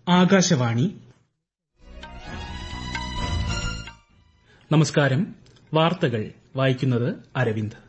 ആകാശവാണി നമസ്കാരം വാർത്തകൾ വായിക്കുന്നത് അരവിന്ദ്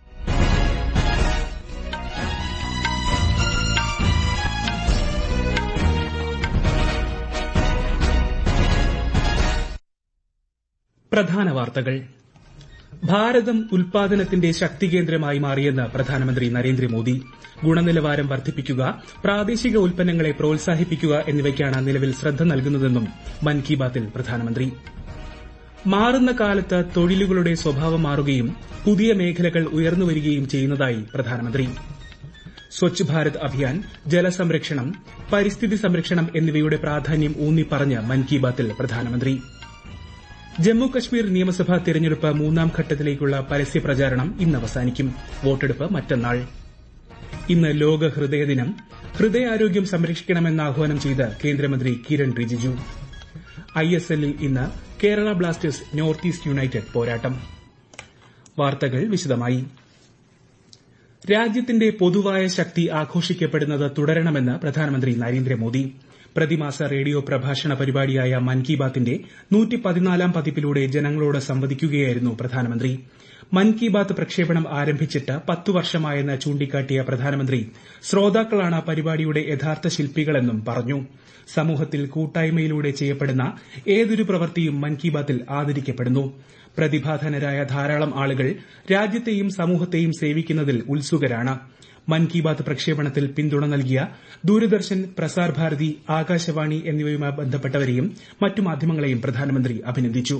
പ്രധാന വാർത്തകൾ ഭാരതം ഉൽപാദനത്തിന്റെ ശക്തികേന്ദ്രമായി മാറിയെന്ന് പ്രധാനമന്ത്രി നരേന്ദ്രമോദി ഗുണനിലവാരം വർദ്ധിപ്പിക്കുക പ്രാദേശിക ഉൽപ്പന്നങ്ങളെ പ്രോത്സാഹിപ്പിക്കുക എന്നിവയ്ക്കാണ് നിലവിൽ ശ്രദ്ധ നൽകുന്നതെന്നും മൻ കി ബാത്തിൽ പ്രധാനമന്ത്രി മാറുന്ന കാലത്ത് തൊഴിലുകളുടെ സ്വഭാവം മാറുകയും പുതിയ മേഖലകൾ ഉയർന്നുവരികയും ചെയ്യുന്നതായി പ്രധാനമന്ത്രി സ്വച്ഛ് ഭാരത് അഭിയാൻ ജലസംരക്ഷണം പരിസ്ഥിതി സംരക്ഷണം എന്നിവയുടെ പ്രാധാന്യം ഊന്നിപ്പറഞ്ഞ് മൻ കി ബാത്തിൽ പ്രധാനമന്ത്രി ജമ്മു കശ്മീർ നിയമസഭാ തെരഞ്ഞെടുപ്പ് മൂന്നാം ഘട്ടത്തിലേക്കുള്ള പരസ്യ പ്രചാരണം ഇന്ന് അവസാനിക്കും വോട്ടെടുപ്പ് മറ്റന്നാൾ ഇന്ന് ലോക ഹൃദയ ദിനം ഹൃദയാരോഗ്യം സംരക്ഷിക്കണമെന്ന് ആഹ്വാനം ചെയ്ത് കേന്ദ്രമന്ത്രി കിരൺ റിജിജു ഐഎസ്എല്ലിൽ ഇന്ന് Kerala Blasters North East United പോരാട്ടം വാർത്തകൾ വിശദമായി രാജ്യത്തിന്റെ പൊതുവായ ശക്തി ആഘോഷിക്കപ്പെടുന്നത് തുടരണമെന്ന് പ്രധാനമന്ത്രി നരേന്ദ്രമോദി പ്രതിമാസ റേഡിയോ പ്രഭാഷണ പരിപാടിയായ മൻ കി ബാത്തിന്റെ നൂറ്റിപ്പതിനാലാം പതിപ്പിലൂടെ ജനങ്ങളോട് സംവദിക്കുകയായിരുന്നു പ്രധാനമന്ത്രി മൻ കി ബാത്ത് പ്രക്ഷേപണം ആരംഭിച്ചിട്ട് പത്തു വർഷമായെന്ന് ചൂണ്ടിക്കാട്ടിയ പ്രധാനമന്ത്രി ശ്രോതാക്കളാണ് പരിപാടിയുടെ യഥാർത്ഥ ശില്പികളെന്നും പറഞ്ഞു സമൂഹത്തിൽ കൂട്ടായ്മയിലൂടെ ചെയ്യപ്പെടുന്ന ഏതൊരു പ്രവൃത്തിയും മൻ കി ബാത്തിൽ ആദരിക്കപ്പെടുന്നു പ്രതിഭാധനരായ ധാരാളം ആളുകൾ രാജ്യത്തെയും സമൂഹത്തെയും സേവിക്കുന്നതിൽ ഉത്സുകരാണ് മൻ കി ബാത്ത് പ്രക്ഷേപണത്തിൽ പിന്തുണ നൽകിയ ദൂരദർശൻ പ്രസാർ ഭാരതി ആകാശവാണി എന്നിവയുമായി ബന്ധപ്പെട്ടവരെയും മറ്റു മാധ്യമങ്ങളെയും പ്രധാനമന്ത്രി അഭിനന്ദിച്ചു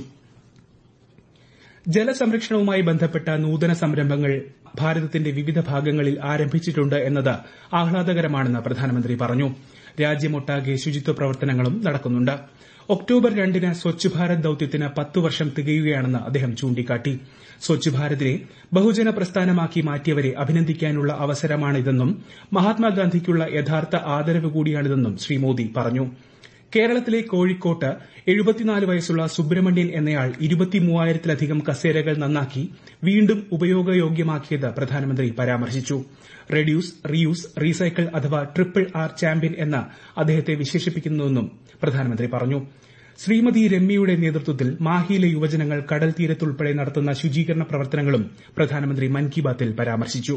ജലസംരക്ഷണവുമായി ബന്ധപ്പെട്ട നൂതന സംരംഭങ്ങൾ ഭാരതത്തിന്റെ വിവിധ ഭാഗങ്ങളിൽ ആരംഭിച്ചിട്ടുണ്ട് എന്നത് ആഹ്ലാദകരമാണെന്ന് പ്രധാനമന്ത്രി പറഞ്ഞു രാജ്യമൊട്ടാകെ ശുചിത്വ പ്രവർത്തനങ്ങളും നടക്കുന്നുണ്ട് ഒക്ടോബർ രണ്ടിന് സ്വച്ഛ് ഭാരത് ദൌത്യത്തിന് പത്ത് വർഷം തികയുകയാണെന്ന് അദ്ദേഹം ചൂണ്ടിക്കാട്ടി സ്വച്ഛ് ഭാരതിനെ ബഹുജന പ്രസ്ഥാനമാക്കി മാറ്റിയവരെ അഭിനന്ദിക്കാനുള്ള അവസരമാണിതെന്നും മഹാത്മാഗാന്ധിക്കുള്ള യഥാർത്ഥ ആദരവ് കൂടിയാണിതെന്നും ശ്രീ മോദി പറഞ്ഞു കേരളത്തിലെ കോഴിക്കോട്ട് എഴുപത്തിനാല് വയസ്സുള്ള സുബ്രഹ്മണ്യൻ എന്നയാൾ ഇരുപത്തിമൂവായിരത്തിലധികം കസേരകൾ നന്നാക്കി വീണ്ടും ഉപയോഗയോഗ്യമാക്കിയത് പ്രധാനമന്ത്രി പരാമർശിച്ചു റെഡ്യൂസ് റീയൂസ് റീസൈക്കിൾ അഥവാ ട്രിപ്പിൾ ആർ ചാമ്പ്യൻ എന്ന് അദ്ദേഹത്തെ വിശേഷിപ്പിക്കുന്നുവെന്നും പ്രധാനമന്ത്രി പറഞ്ഞു ശ്രീമതി രമ്യയുടെ നേതൃത്വത്തിൽ മാഹിയിലെ യുവജനങ്ങൾ കടൽ തീരത്തുൾപ്പെടെ നടത്തുന്ന ശുചീകരണ പ്രവർത്തനങ്ങളും പ്രധാനമന്ത്രി മൻ കി ബാത്തിൽ പരാമർശിച്ചു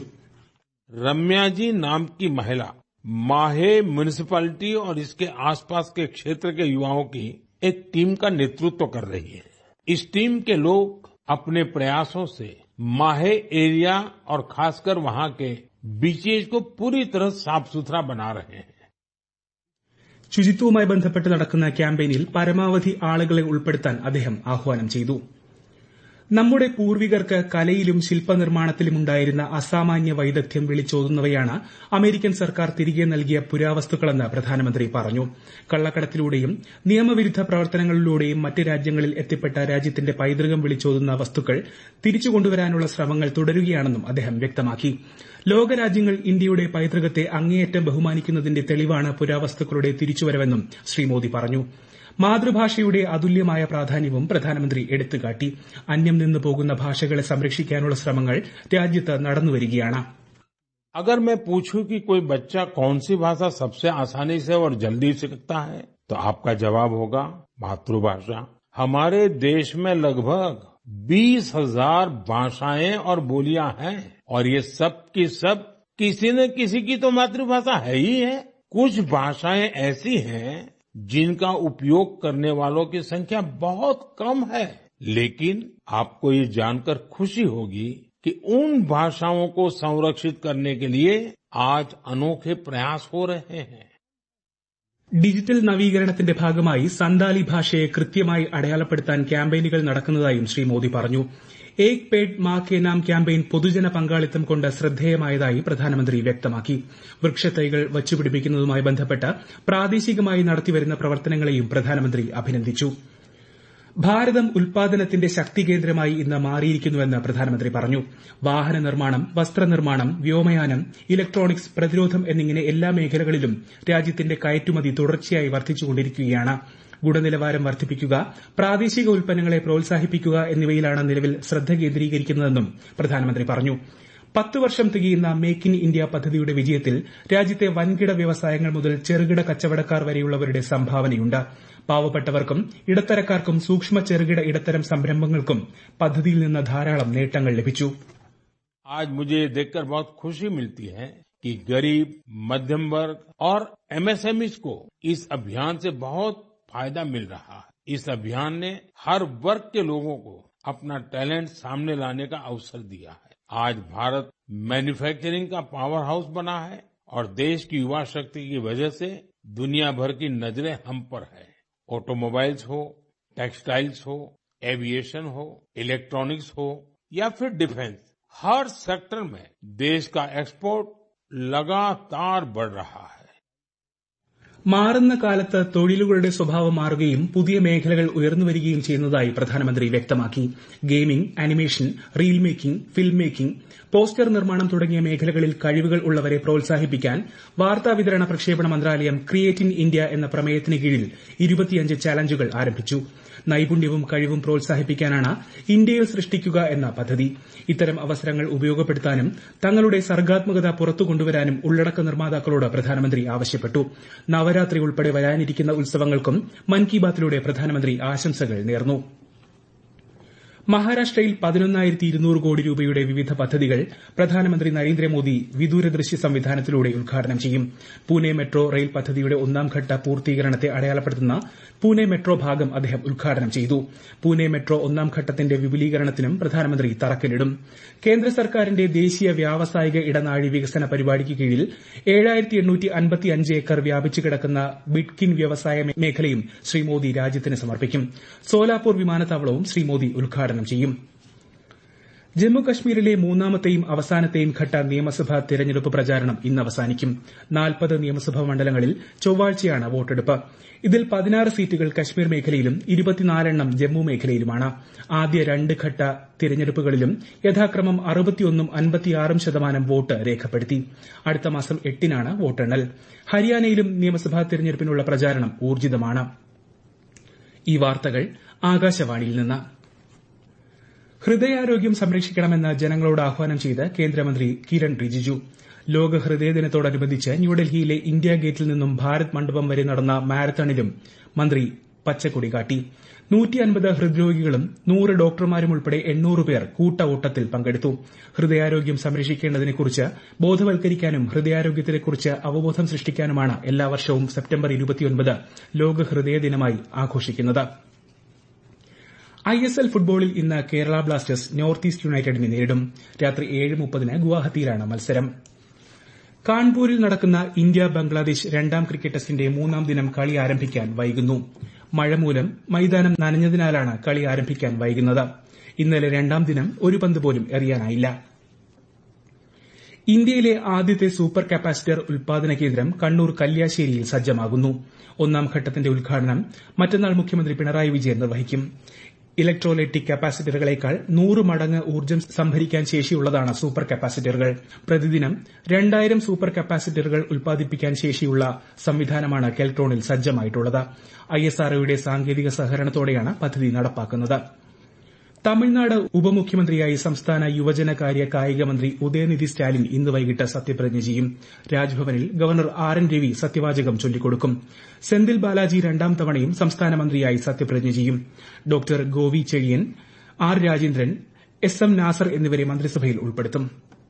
रम्या जी नाम की महिला माहे म्यूनिसिपैलिटी और इसके आसपास के क्षेत्र के युवाओं की एक टीम का नेतृत्व कर रही है इस टीम के लोग अपने प्रयासों से माहे एरिया और खासकर वहां के बीचेज को पूरी तरह साफ सुथरा बना रहे हैं ശുചിത്വവുമായി ബന്ധപ്പെട്ട് നടക്കുന്ന ക്യാമ്പയിനിൽ പരമാവധി ആളുകളെ ഉൾപ്പെടുത്താൻ അദ്ദേഹം ആഹ്വാനം ചെയ്തു നമ്മുടെ പൂർവികർക്ക് കലയിലും ശില്പനിർമ്മാണത്തിലും ഉണ്ടായിരുന്ന അസാമാന്യ വൈദഗ്ധ്യം വിളിച്ചോതുന്നവയാണ് അമേരിക്കൻ സർക്കാർ തിരികെ നൽകിയ പുരാവസ്തുക്കളെന്ന് പ്രധാനമന്ത്രി പറഞ്ഞു കള്ളക്കടത്തിലൂടെയും നിയമവിരുദ്ധ പ്രവർത്തനങ്ങളിലൂടെയും മറ്റ് രാജ്യങ്ങളിൽ എത്തിപ്പെട്ട രാജ്യത്തിന്റെ പൈതൃകം വിളിച്ചോതുന്ന വസ്തുക്കൾ തിരിച്ചുകൊണ്ടുവരാനുള്ള ശ്രമങ്ങൾ തുടരുകയാണെന്നും അദ്ദേഹം വ്യക്തമാക്കി ലോകരാജ്യങ്ങൾ ഇന്ത്യയുടെ പൈതൃകത്തെ അങ്ങേയറ്റം ബഹുമാനിക്കുന്നതിന്റെ തെളിവാണ് പുരാവസ്തുക്കളുടെ തിരിച്ചുവരവെന്നും ശ്രീ മോദി പറഞ്ഞു മാതൃഭാഷയുടെ അതുല്യമായ പ്രാധാന്യവും പ്രധാനമന്ത്രി എടുത്തുകാട്ടി അന്യം നിന്ന് പോകുന്ന ഭാഷകളെ സംരക്ഷിക്കാനുള്ള ശ്രമങ്ങൾ രാജ്യത്ത് നടന്നുവരികയാണ് अगर मैं पूछूं कि कोई बच्चा कौन सी भाषा सबसे आसानी से और जल्दी सीखता है तो आपका जवाब होगा मातृभाषा हमारे देश में लगभग बीस हजार भाषाएं और बोलियां हैं और ये सब की सब किसी न किसी की तो मातृभाषा है ही है कुछ भाषाएं ऐसी हैं जिनका उपयोग करने वालों की संख्या बहुत कम है लेकिन आपको ये जानकर खुशी होगी कि उन भाषाओं को संरक्षित करने के लिए आज अनोखे प्रयास हो रहे हैं ഡിജിറ്റൽ നവീകരണത്തിന്റെ ഭാഗമായി സന്താലി ഭാഷയെ കൃത്യമായി അടയാളപ്പെടുത്താൻ ക്യാമ്പയിനുകൾ നടക്കുന്നതായും ശ്രീ മോദി പറഞ്ഞു ഏക് പേഡ് മാ കെ നാം ക്യാമ്പയിൻ പൊതുജന പങ്കാളിത്തം കൊണ്ട് ശ്രദ്ധേയമായതായി പ്രധാനമന്ത്രി വ്യക്തമാക്കി വൃക്ഷത്തൈകൾ വച്ചുപിടിപ്പിക്കുന്നതുമായി ബന്ധപ്പെട്ട് പ്രാദേശികമായി നടത്തിവരുന്ന പ്രവർത്തനങ്ങളെയും പ്രധാനമന്ത്രി അഭിനന്ദിച്ചു ഭാരതം ഉൽപാദനത്തിന്റെ ശക്തി കേന്ദ്രമായി ഇന്ന് മാറിയിരിക്കുന്നുവെന്ന് പ്രധാനമന്ത്രി പറഞ്ഞു വാഹന നിർമ്മാണം വസ്ത്രനിർമ്മാണം വ്യോമയാനം ഇലക്ട്രോണിക്സ് പ്രതിരോധം എന്നിങ്ങനെ എല്ലാ മേഖലകളിലും രാജ്യത്തിന്റെ കയറ്റുമതി തുടർച്ചയായി വർദ്ധിച്ചുകൊണ്ടിരിക്കുകയാണ് ഗുണനിലവാരം വർദ്ധിപ്പിക്കുക പ്രാദേശിക ഉൽപ്പന്നങ്ങളെ പ്രോത്സാഹിപ്പിക്കുക എന്നിവയിലാണ് നിലവിൽ ശ്രദ്ധ കേന്ദ്രീകരിക്കുന്നതെന്നും പ്രധാനമന്ത്രി പറഞ്ഞു പത്ത് വർഷം തികയുന്ന മേക്ക് ഇൻ ഇന്ത്യ പദ്ധതിയുടെ വിജയത്തിൽ രാജ്യത്തെ വൻകിട വ്യവസായങ്ങൾ മുതൽ ചെറുകിട കച്ചവടക്കാർ വരെയുള്ളവരുടെ സംഭാവനയുണ്ട് പാവപ്പെട്ടവർക്കും ഇടത്തരക്കാർക്കും സൂക്ഷ്മ ചെറുകിട ഇടത്തരം സംരംഭങ്ങൾക്കും പദ്ധതിയിൽ നിന്ന് ധാരാളം നേട്ടങ്ങൾ ലഭിച്ചു आज मुझे ये देखकर बहुत खुशी मिलती है कि गरीब मध्यम वर्ग और एमएसएमईज को इस अभियान से बहुत फायदा मिल रहा है इस अभियान ने हर वर्ग के लोगों को अपना टैलेंट सामने लाने का अवसर दिया है आज भारत मैन्युफैक्चरिंग का पावर हाउस बना है और देश की युवा शक्ति की वजह से दुनिया भर की नजरें हम पर है ऑटोमोबाइल्स हो टेक्सटाइल्स हो एविएशन हो इलेक्ट्रॉनिक्स हो या फिर डिफेंस हर सेक्टर में देश का एक्सपोर्ट लगातार बढ़ रहा है മാറുന്ന കാലത്ത് തൊഴിലുകളുടെ സ്വഭാവം മാറുകയും പുതിയ മേഖലകൾ ഉയർന്നുവരികയും ചെയ്യുന്നതായി പ്രധാനമന്ത്രി വ്യക്തമാക്കി gaming animation reel making film making poster നിർമ്മാണം തുടങ്ങിയ മേഖലകളിൽ കഴിവുകൾ ഉള്ളവരെ പ്രോത്സാഹിപ്പിക്കാൻ വാർത്താവിതരണ പ്രക്ഷേപണ മന്ത്രാലയം ക്രിയേറ്റ് ഇൻ ഇന്ത്യ എന്ന പ്രമേയത്തിന് കീഴിൽ ഇരുപത്തിയഞ്ച് ചാലഞ്ചുകൾ ആരംഭിച്ചു നൈപുണ്യവും കഴിവും പ്രോത്സാഹിപ്പിക്കാനാണ് ഇന്ത്യയിൽ സൃഷ്ടിക്കുക എന്ന പദ്ധതി ഇത്തരം അവസരങ്ങൾ ഉപയോഗപ്പെടുത്താനും തങ്ങളുടെ സർഗ്ഗാത്മകത പുറത്തു കൊണ്ടുവരാനും ഉള്ളടക്ക നിർമ്മാതാക്കളോട് പ്രധാനമന്ത്രി ആവശ്യപ്പെട്ടു നവരാത്രി ഉൾപ്പെടെ വരാനിരിക്കുന്ന ഉത്സവങ്ങൾക്കും മൻ കി ബാത്തിലൂടെ പ്രധാനമന്ത്രി ആശംസകൾ നേർന്നു മഹാരാഷ്ട്രയിൽ പതിനൊന്നായിരത്തി ഇരുന്നൂറ് കോടി രൂപയുടെ വിവിധ പദ്ധതികൾ പ്രധാനമന്ത്രി നരേന്ദ്രമോദി വിദൂര ദൃശ്യ സംവിധാനത്തിലൂടെ ഉദ്ഘാടനം ചെയ്യും പൂനെ മെട്രോ റെയിൽ പദ്ധതിയുടെ ഒന്നാംഘട്ട പൂർത്തീകരണത്തെ അടയാളപ്പെടുത്തുന്ന പൂനെ മെട്രോ ഭാഗം അദ്ദേഹം ഉദ്ഘാടനം ചെയ്തു പൂനെ മെട്രോ ഒന്നാം ഘട്ടത്തിന്റെ വിപുലീകരണത്തിനും പ്രധാനമന്ത്രി തറക്കല്ലിടും കേന്ദ്ര സർക്കാരിന്റെ ദേശീയ വ്യാവസായിക ഇടനാഴി വികസന പരിപാടിക്ക് കീഴിൽ ഏക്കർ വ്യാപിച്ചു കിടക്കുന്ന ബിഡ്കിൻ വ്യവസായ മേഖലയും ശ്രീ മോദി രാജ്യത്തിന് സമർപ്പിക്കും സോലാപൂർ വിമാനത്താവളവും ശ്രീ മോദി ഉദ്ഘാടനം ചെയ്യും ജമ്മു കശ്മീരിലെ മൂന്നാമത്തെയും അവസാനത്തെയും ഘട്ട നിയമസഭാ തെരഞ്ഞെടുപ്പ് പ്രചാരണം ഇന്ന് അവസാനിക്കും നാൽപ്പത് നിയമസഭാ മണ്ഡലങ്ങളിൽ ചൊവ്വാഴ്ചയാണ് വോട്ടെടുപ്പ് ഇതിൽ പതിനാറ് സീറ്റുകൾ കശ്മീർ മേഖലയിലും ഇരുപത്തിനാലെണ്ണം ജമ്മു മേഖലയിലുമാണ് ആദ്യ രണ്ട് ഘട്ട തിരഞ്ഞെടുപ്പുകളിലും യഥാക്രമം അറുപത്തിയൊന്നും അൻപത്തിയാറും ശതമാനം വോട്ട് രേഖപ്പെടുത്തി അടുത്ത മാസം എട്ടിനാണ് വോട്ടെണ്ണൽ ഹരിയാനയിലും നിയമസഭാ തെരഞ്ഞെടുപ്പിനുള്ള പ്രചാരണം ഊർജിതമാണ് ഈ വാർത്തകൾ ആകാശവാണിയിൽ നിന്ന് ഹൃദയാരോഗ്യം സംരക്ഷിക്കണമെന്ന് ജനങ്ങളോട് ആഹ്വാനം ചെയ്ത് കേന്ദ്രമന്ത്രി കിരൺ റിജിജു ലോക ഹൃദയ ദിനത്തോടനുബന്ധിച്ച് ന്യൂഡൽഹിയിലെ ഇന്ത്യാ ഗേറ്റിൽ നിന്നും ഭാരത് മണ്ഡപം വരെ നടന്ന മാരത്തണിലും മന്ത്രി പച്ചക്കൊടി കാട്ടി ഹൃദ്രോഗികളും നൂറ് ഡോക്ടർമാരും ഉൾപ്പെടെ എണ്ണൂറ് പേർ കൂട്ട ഓട്ടത്തിൽ പങ്കെടുത്തു ഹൃദയാരോഗ്യം സംരക്ഷിക്കേണ്ടതിനെക്കുറിച്ച് ബോധവൽക്കരിക്കാനും ഹൃദയാരോഗ്യത്തെക്കുറിച്ച് അവബോധം സൃഷ്ടിക്കാനുമാണ് എല്ലാ വർഷവും സെപ്റ്റംബർ ലോക ഹൃദയ ദിനമായി ആഘോഷിക്കുന്നത് ഐഎസ്എൽ ഫുട്ബോളിൽ ഇന്ന് കേരള ബ്ലാസ്റ്റേഴ്സ് നോർത്ത് ഈസ്റ്റ് യുണൈറ്റഡിനെ നേരിടും രാത്രി ഏഴ് മുപ്പതിന് ഗുവാഹത്തിയിലാണ് മത്സരം കാൺപൂരിൽ നടക്കുന്ന ഇന്ത്യ ബംഗ്ലാദേശ് രണ്ടാം ക്രിക്കറ്റ് ടെസ്റ്റിന്റെ മൂന്നാം ദിനം കളി ആരംഭിക്കാൻ വൈകുന്നു മഴ മൂലം മൈതാനം നനഞ്ഞതിനാലാണ് കളി ആരംഭിക്കാൻ വൈകുന്നത് ഇന്നലെ രണ്ടാം ദിനം ഒരു പന്ത് പോലും എറിയാനായില്ല ഇന്ത്യയിലെ ആദ്യത്തെ സൂപ്പർ കപ്പാസിറ്റർ ഉൽപാദന കേന്ദ്രം കണ്ണൂർ കല്യാശ്ശേരിയിൽ സജ്ജമാകുന്നു ഒന്നാം ഘട്ടത്തിന്റെ ഉദ്ഘാടനം മറ്റന്നാൾ മുഖ്യമന്ത്രി പിണറായി വിജയൻ നിർവഹിക്കും ഇലക്ട്രോലൈറ്റിക് കപ്പാസിറ്ററുകളേക്കാൾ നൂറ് മടങ്ങ് ഊർജ്ജം സംഭരിക്കാൻ ശേഷിയുള്ളതാണ് സൂപ്പർ കപ്പാസിറ്ററുകൾ പ്രതിദിനം രണ്ടായിരം സൂപ്പർ കപ്പാസിറ്ററുകൾ ഉൽപ്പാദിപ്പിക്കാൻ ശേഷിയുള്ള സംവിധാനമാണ് കെൽട്രോണിൽ സജ്ജമായിട്ടുള്ളത് ഐഎസ്ആർഒയുടെ സാങ്കേതിക സഹകരണത്തോടെയാണ് പദ്ധതി നടപ്പാക്കുന്നത് തമിഴ്നാട് ഉപമുഖ്യമന്ത്രിയായി സംസ്ഥാന യുവജനകാര്യ കായിക മന്ത്രി ഉദയനിധി സ്റ്റാലിൻ ഇന്ന് വൈകിട്ട് സത്യപ്രതിജ്ഞ ചെയ്യും രാജ്ഭവനിൽ ഗവർണർ ആർ എൻ രവി സത്യവാചകം ചൊല്ലിക്കൊടുക്കും സെന്തിൽ ബാലാജി രണ്ടാം തവണയും സംസ്ഥാന മന്ത്രിയായി സത്യപ്രതിജ്ഞ ചെയ്യും doctor Govi Chezhiyan R Rajendran S M Nasar എന്നിവരെ മന്ത്രിസഭയിൽ ഉൾപ്പെടുത്തും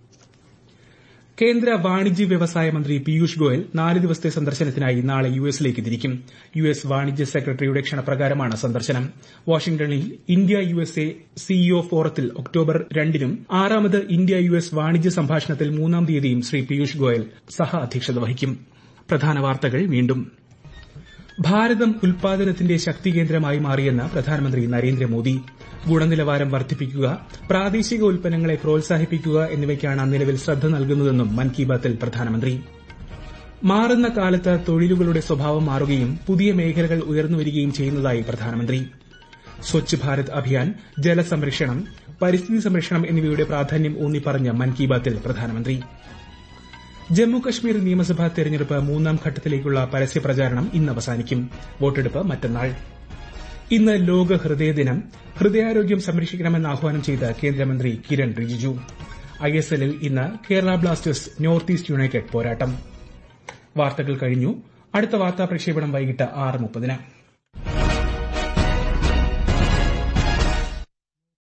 കേന്ദ്ര വാണിജ്യ വ്യവസായ മന്ത്രി പീയൂഷ് ഗോയൽ നാല് ദിവസത്തെ സന്ദർശനത്തിനായി നാളെ യുഎസിലേക്ക് തിരിക്കും യുഎസ് വാണിജ്യ സെക്രട്ടറിയുടെ ക്ഷണപ്രകാരമാണ് സന്ദർശനം വാഷിംഗ്ടണിൽ ഇന്ത്യ യുഎസ്എ സിഇഒ ഫോറത്തിൽ ഒക്ടോബർ രണ്ടിനും ആറാമത് ഇന്ത്യ യുഎസ് വാണിജ്യ സംഭാഷണത്തിൽ മൂന്നാം തീയതിയും ശ്രീ പീയൂഷ് ഗോയൽ സഹ അധ്യക്ഷത വഹിക്കും പ്രധാന വാർത്തകൾ വീണ്ടും ഭാരതം ഉൽപാദനത്തിന്റെ ശക്തി കേന്ദ്രമായി മാറിയെന്ന് പ്രധാനമന്ത്രി നരേന്ദ്രമോദി ഗുണനിലവാരം വർദ്ധിപ്പിക്കുക പ്രാദേശിക ഉൽപ്പന്നങ്ങളെ പ്രോത്സാഹിപ്പിക്കുക എന്നിവയ്ക്കാണ് നിലവിൽ ശ്രദ്ധ നൽകുന്നതെന്നും മൻ കി ബാത്തിൽ പ്രധാനമന്ത്രി മാറുന്ന കാലത്ത് തൊഴിലുകളുടെ സ്വഭാവം മാറുകയും പുതിയ മേഖലകൾ ഉയർന്നുവരികയും ചെയ്യുന്നതായി പ്രധാനമന്ത്രി സ്വച്ഛ് ഭാരത് അഭിയാൻ ജലസംരക്ഷണം പരിസ്ഥിതി സംരക്ഷണം എന്നിവയുടെ പ്രാധാന്യം ഊന്നിപ്പറഞ്ഞ മൻ കി ബാത്തിൽ പ്രധാനമന്ത്രി ജമ്മു കശ്മീർ നിയമസഭാ തെരഞ്ഞെടുപ്പ് മൂന്നാം ഘട്ടത്തിലേക്കുള്ള പരസ്യ പ്രചാരണം ഇന്ന് അവസാനിക്കും വോട്ടെടുപ്പ് മറ്റന്നാൾ ഇന്ന് ലോക ഹൃദയ ദിനം ഹൃദയാരോഗ്യം സംരക്ഷിക്കണമെന്ന് ആഹ്വാനം ചെയ്ത് കേന്ദ്രമന്ത്രി കിരൺ റിജിജു ഐ എസ് എല്ലിൽ ഇന്ന് Kerala Blasters North East United പോരാട്ടം വാർത്തകൾ കഴിഞ്ഞു അടുത്ത വാർത്താ പ്രക്ഷേപണം വൈകിട്ട് ആറ് മുപ്പതിന്